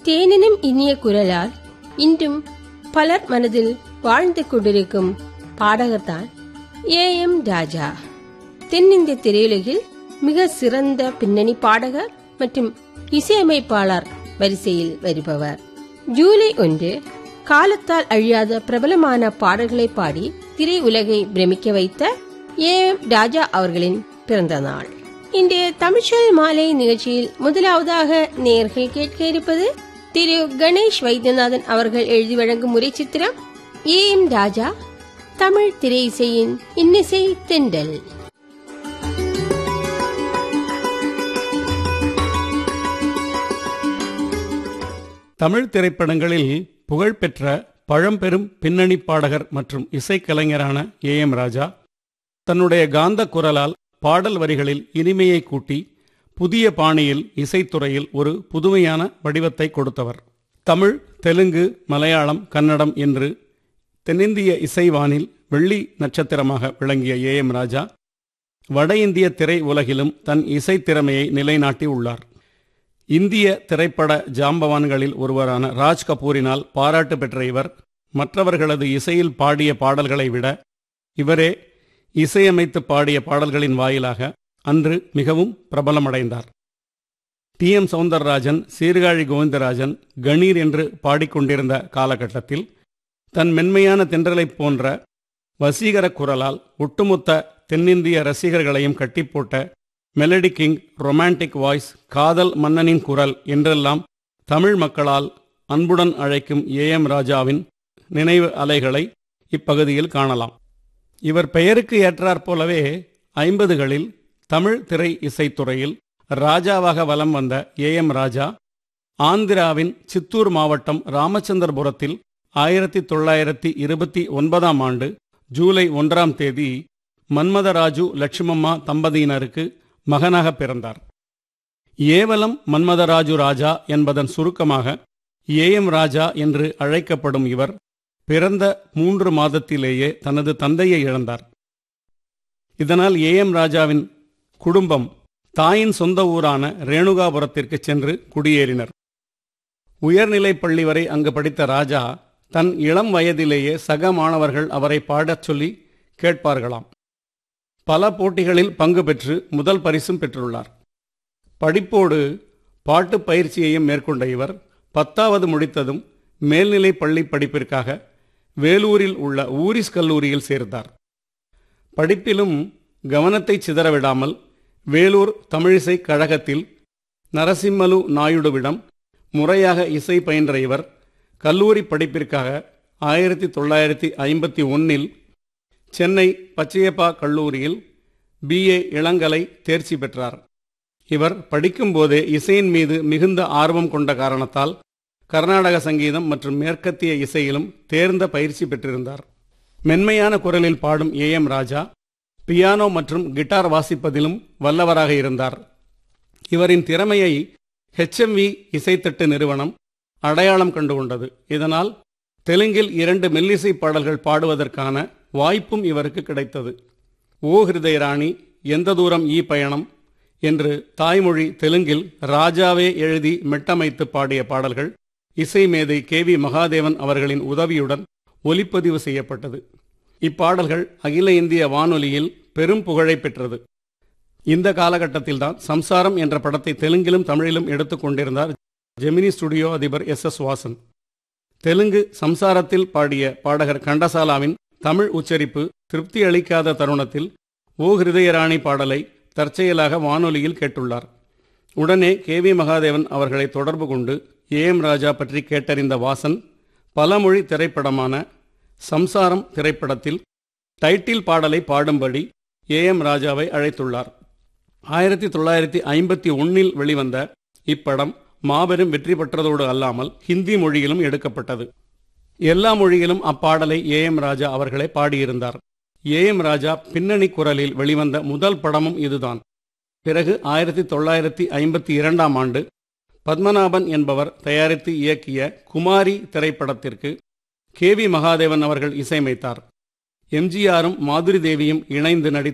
தேனினும் இனிய குரலால் இன்றும் பலர் மனதில் வாழ்ந்து கொண்டிருக்கும் பாடகர்தான் ஏ எம் ராஜா தென்னிந்திய திரையுலகில் மிக சிறந்த பின்னணி பாடகர் மற்றும் இசையமைப்பாளர் வரிசையில் வருபவர் ஜூலை ஒன்று காலத்தால் அழியாத பிரபலமான பாடல்களை பாடி திரையுலகை பிரமிக்க வைத்த ஏ எம் ராஜா அவர்களின் பிறந்த நாள் இன்றைய தமிழ்ச்சொல் மாலை நிகழ்ச்சியில் முதலாவதாக நேர்கள் கேட்க இருப்பது திரு கணேஷ் வைத்தியநாதன் அவர்கள் எழுதி வழங்கும் உரை சித்திரம் ஏ எம் ராஜா தமிழ் திரை இசையின் இன்னிசை தெண்டல் தமிழ் திரைப்படங்களில் புகழ்பெற்ற பழம்பெரும் பின்னணி பாடகர் மற்றும் இசைக்கலைஞரான ஏ எம் ராஜா தன்னுடைய காந்த குரலால் பாடல் வரிகளில் இனிமையை கூட்டி புதிய பாணியில் இசைத்துறையில் ஒரு புதுமையான வடிவத்தை கொடுத்தவர் தமிழ் தெலுங்கு மலையாளம் கன்னடம் என்று தென்னிந்திய இசைவானில் வெள்ளி நட்சத்திரமாக விளங்கிய ஏ எம் ராஜா வட இந்திய திரை உலகிலும் தன் இசைத்திறமையை நிலைநாட்டி உள்ளார் இந்திய திரைப்பட ஜாம்பவான்களில் ஒருவரான ராஜ் கபூரினால் பாராட்டு பெற்ற இவர் மற்றவர்களது இசையில் பாடிய பாடல்களை விட இவரே இசையமைத்து பாடிய பாடல்களின் வாயிலாக அன்று மிகவும் பிரபலமடைந்தார் டி எம் சவுந்தரராஜன் சீர்காழி கோவிந்தராஜன் கணீர் என்று பாடிக்கொண்டிருந்த காலகட்டத்தில் தன் மென்மையான தென்றலைப் போன்ற வசீகர குரலால் ஒட்டுமொத்த தென்னிந்திய ரசிகர்களையும் கட்டிப்போட்ட மெலடி கிங் ரொமான்டிக் வாய்ஸ் காதல் மன்னனின் குரல் என்றெல்லாம் தமிழ் மக்களால் அன்புடன் அழைக்கும் ஏ எம் ராஜாவின் நினைவு அலைகளை இப்பகுதியில் காணலாம் இவர் பெயருக்கு ஏற்றாற் போலவே ஐம்பதுகளில் தமிழ் திரை இசைத்துறையில் ராஜாவாக வலம் வந்த ஏ எம் ராஜா ஆந்திராவின் சித்தூர் மாவட்டம் ராமச்சந்திரபுரத்தில் ஆயிரத்தி தொள்ளாயிரத்தி இருபத்தி ஒன்பதாம் ஆண்டு ஜூலை ஒன்றாம் தேதி மன்மதராஜு லட்சுமம்மா தம்பதியினருக்கு மகனாக பிறந்தார் ஏவலம் மன்மதராஜு ராஜா என்பதன் சுருக்கமாக ஏ எம் ராஜா என்று அழைக்கப்படும் இவர் பிறந்த மூன்று மாதத்திலேயே தனது தந்தையை இழந்தார் இதனால் ஏ எம் ராஜாவின் குடும்பம் தாயின் சொந்த ஊரான ரேணுகாபுரத்திற்கு சென்று குடியேறினர் உயர்நிலைப் பள்ளி வரை அங்கு படித்த ராஜா தன் இளம் வயதிலேயே சக மாணவர்கள் அவரை பாடச் சொல்லி கேட்பார்களாம் பல போட்டிகளில் பங்கு பெற்று முதல் பரிசும் பெற்றுள்ளார் படிப்போடு பாட்டு பயிற்சியையும் மேற்கொண்ட இவர் பத்தாவது முடித்ததும் மேல்நிலை பள்ளி படிப்பிற்காக வேலூரில் உள்ள ஊரிஸ் கல்லூரியில் சேர்ந்தார் படிப்பிலும் கவனத்தை சிதறவிடாமல் வேலூர் தமிழிசை கழகத்தில் நரசிம்மலு நாயுடுவிடம் முறையாக இசை பயின்ற இவர் கல்லூரி படிப்பிற்காக ஆயிரத்தி தொள்ளாயிரத்தி ஐம்பத்தி ஒன்னில் சென்னை பச்சையப்பா கல்லூரியில் பிஏ இளங்கலை தேர்ச்சி பெற்றார் இவர் படிக்கும்போதே இசையின் மீது மிகுந்த ஆர்வம் கொண்ட காரணத்தால் கர்நாடக சங்கீதம் மற்றும் மேற்கத்திய இசையிலும் தேர்ந்த பயிற்சி பெற்றிருந்தார் மென்மையான குரலில் பாடும் ஏ எம் ராஜா பியானோ மற்றும் கிட்டார் வாசிப்பதிலும் வல்லவராக இருந்தார் இவரின் திறமையை ஹெச்எம்வி இசைத்தட்டு நிறுவனம் அடையாளம் கண்டு கொண்டது இதனால் தெலுங்கில் இரண்டு மெல்லிசை பாடல்கள் பாடுவதற்கான வாய்ப்பும் இவருக்கு கிடைத்தது ஓ ஹிருதயராணி எந்த தூரம் ஈ பயணம் என்று தாய்மொழி தெலுங்கில் ராஜாவே எழுதி மெட்டமைத்து பாடிய பாடல்கள் இசை மேதை கே வி மகாதேவன் அவர்களின் உதவியுடன் ஒலிப்பதிவு செய்யப்பட்டது இப்பாடல்கள் அகில இந்திய வானொலியில் பெரும் புகழை பெற்றது இந்த காலகட்டத்தில்தான் சம்சாரம் என்ற படத்தை தெலுங்கிலும் தமிழிலும் எடுத்துக் கொண்டிருந்தார் ஜெமினி ஸ்டுடியோ அதிபர் எஸ் எஸ் வாசன் தெலுங்கு சம்சாரத்தில் பாடிய பாடகர் கண்டசாலாவின் தமிழ் உச்சரிப்பு திருப்தி அளிக்காத தருணத்தில் ஓ ஹிருதயராணி பாடலை தற்செயலாக வானொலியில் கேட்டுள்ளார் உடனே கே வி மகாதேவன் அவர்களை தொடர்பு கொண்டு ஏ எம் ராஜா பற்றி கேட்டறிந்த வாசன் பலமொழி திரைப்படமான சம்சாரம் திரைப்படத்தில் டைட்டில் பாடலை பாடும்படி ஏ எம் ராஜாவை அழைத்துள்ளார் ஆயிரத்தி தொள்ளாயிரத்தி ஐம்பத்தி ஒன்னில் வெளிவந்த இப்படம் மாபெரும் வெற்றி பெற்றதோடு அல்லாமல் ஹிந்தி மொழியிலும் எடுக்கப்பட்டது எல்லா மொழியிலும் அப்பாடலை ஏ எம் ராஜா அவர்களே பாடியிருந்தார் ஏ எம் ராஜா பின்னணி குரலில் வெளிவந்த முதல் படமும் இதுதான் பிறகு ஆயிரத்தி தொள்ளாயிரத்தி ஐம்பத்தி இரண்டாம் ஆண்டு பத்மநாபன் என்பவர் தயாரித்து இயக்கிய குமாரி திரைப்படத்திற்கு கே வி மகாதேவன் அவர்கள் இசையமைத்தார் எம்ஜிஆரும் மாதுரி தேவியும் இணைந்து நடித்த